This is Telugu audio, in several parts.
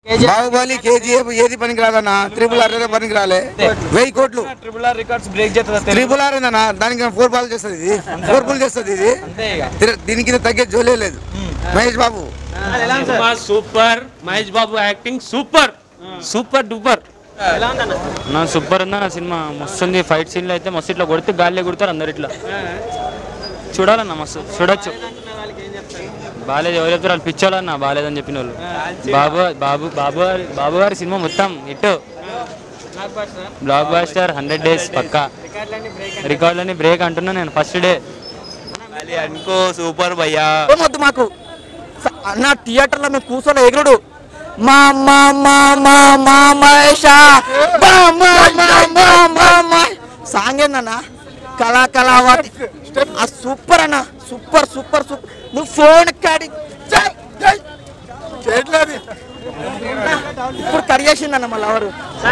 బాహుబలి కేజీఎఫ్ ఏది పనికి రాదన్న త్రిపుల్ ఆర్ ఏదో పనికి రాలే వెయ్యి కోట్లు ట్రిపుల్ ఆర్ రికార్డ్స్ బ్రేక్ చేస్తుంది తెలుగు త్రిపుల్ ఆర్ ఏందన్న దానికి ఫోర్ బాల్ చేస్తుంది ఇది ఫోర్ బాల్ చేస్తుంది ఇది అంతే ఇక తిర- దీనికి తగ్గే జోలే లేదు మహేష్ బాబు సినిమా super Mahesh Babu acting super super duper నా సూపర్ ఉందా నా సినిమా మస్తు ఉంది ఫైట్ సీన్లు అయితే మస్తు ఇట్లా కొడితే గాలిలో కొడతారు అందరు ఇట్లా చూడాలన్న మస్తు చూడొచ్చు బాగాలేదు ఎవరు చెప్తారు వాళ్ళు పిచ్చోళ్ళన్న బాగాలేదని చెప్పిన వాళ్ళు బాబు బాబు బాబు గారి బాబు గారి సినిమా మొత్తం hit blockbuster hundred days పక్కా రికార్డులన్నీ బ్రేక్ అంటున్నా నేను ఫస్ట్ డే అనుకో సూపర్ భయ్యా ఏమొద్దు మాకు స- నా థియేటర్లో మేము కూర్చోలే ఎగురుడు మా మా మా మా మా మహేష మా మా మా మా మా మా సాంగ్ ఏందన్నా కళా కళావతి ఆ సూపర్ అన్న సూపర్ సూపర్ సూపర్ నువ్వు ఫోన్ కాడి జై, జై. చేయట్లేదు. ఇప్పుడు కడిగేసిందన్న మళ్ళీ ఎవరు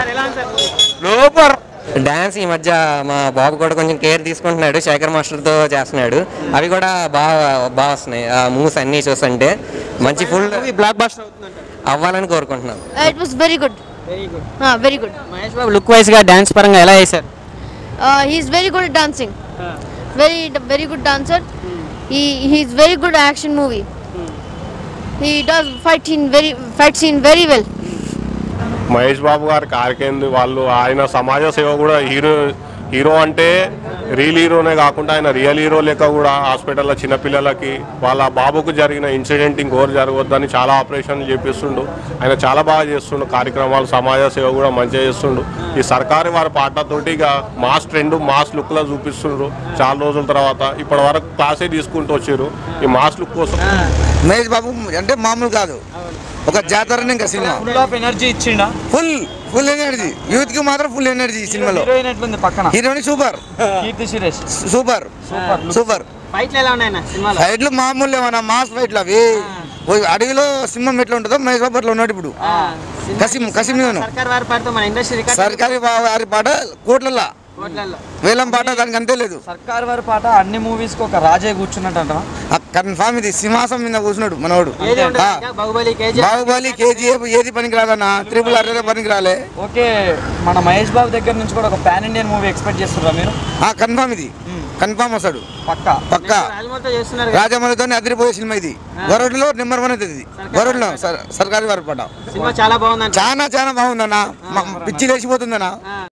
సూపర్ డ్యాన్స్ ఈ మధ్య మా బాబు కూడా కొంచెం కేర్ తీసుకుంటున్నాడు శేఖర్ మాస్టర్తో చేస్తున్నాడు అవి కూడా బాగా బాగా వస్తున్నాయి ఆ మూవ్స్ అన్నీ చూస్తుంటే మంచి ఫుల్ బ్లాక్ బాస్టర్ అవ్వాలని కోరుకుంటున్నాను Uh, it was very good. Ah, very good. Mahesh Babu look wise గా డాన్స్ పరంగా ఎలా చేశారు Uh, he's very good at dancing. Very, very good dancer. He he's very good at action movie. He does fight scene very fight scene very well. Mahesh బాబు గారి కారికేంది వాళ్ళు ఆయన సమాజ సేవ కూడా హీరో హీరో అంటే రియల్ హీరోనే కాకుండా ఆయన రియల్ హీరో లెక్క కూడా హాస్పిటల్లో చిన్నపిల్లలకి వాళ్ళ బాబుకు జరిగిన ఇన్సిడెంట్ ఇంకోరు జరగవద్దని చాలా ఆపరేషన్లు చేపిస్తుండు ఆయన చాలా బాగా చేస్తుండు కార్యక్రమాలు సమాజ సేవ కూడా మంచిగా చేస్తుండు ఈ సర్కారు వారి పాటతోటి ఇక మాస్ ట్రెండ్ మాస్ లుక్లో చూపిస్తుండ్రు చాలా రోజుల తర్వాత ఇప్పటి వరకు క్లాసే తీసుకుంటూ వచ్చారు ఈ మాస్ లుక్ కోసం మహేష్ బాబు అంటే మామూలు కాదు ఒక జాతరనే ఇంకా సినిమా ఫుల్ ఆఫ్ ఎనర్జీ ఇచ్చిండా ఫుల్ ఫుల్ ఎనర్జీ యూత్ కి మాత్రం ఫుల్ ఎనర్జీ ఈ సినిమాలో హీరోయిన్ ఎట్లుంది పక్కన హీరోని super Keerthy Suresh super super ఫైట్లు ఎలా ఉన్నాయి సినిమాలో ఫైట్లు మామూలు ఏమన్నా మాస్ ఫైట్లు అవి ఓ అడవిలో సింహం ఎట్లా ఉంటుందో మహేష్ బాబు అట్లా ఉన్నాడు ఇప్పుడు కసిం కసిం సర్కార్ వారి పాటతో మన ఇండస్ట్రీ రికార్డ్ సర్కారీ వా- వారి పాట కోట్లల్లో కోట్లలో వేలం పాట దానికి అంతే లేదు సర్కార్ వారి పాట అన్ని మూవీస్ కి ఒక రాజే కూర్చున్నట్టు అంటావా కన్ఫామ్ ఇది సింహాసం మీద కూర్చున్నాడు మనవాడు ఏది ఆ, ఉంటుంది ఇంకా? బాహుబలి కేజీ బాహుబలి కేజీఎఫ్ ఏది పనికి రాదన్న త్రిపుల్ ఆర్ ఏదో పనికి రాలే ఓకే మన మహేష్ బాబు దగ్గర నుంచి కూడా ఒక పాన్ ఇండియన్ మూవీ ఎక్స్పెక్ట్ చేస్తున్నారా మీరు ఆ కన్ఫామ్ ఇది కన్ఫామ్ వస్తాడు పక్కా పక్కా రాజమౌళితో చేస్తున్నారు కదా. రాజమౌళితో అదిరిపోయే సినిమా ఇది వరుడులో నెంబర్ వన్ అవుతుంది ఇది వరుడులో సర్- సర్కారీ వారి పాట సినిమా చాలా బాగుందంట చాలా చాలా బాగుందన్న మ- పిచ్చి లేచిపోతుందన్న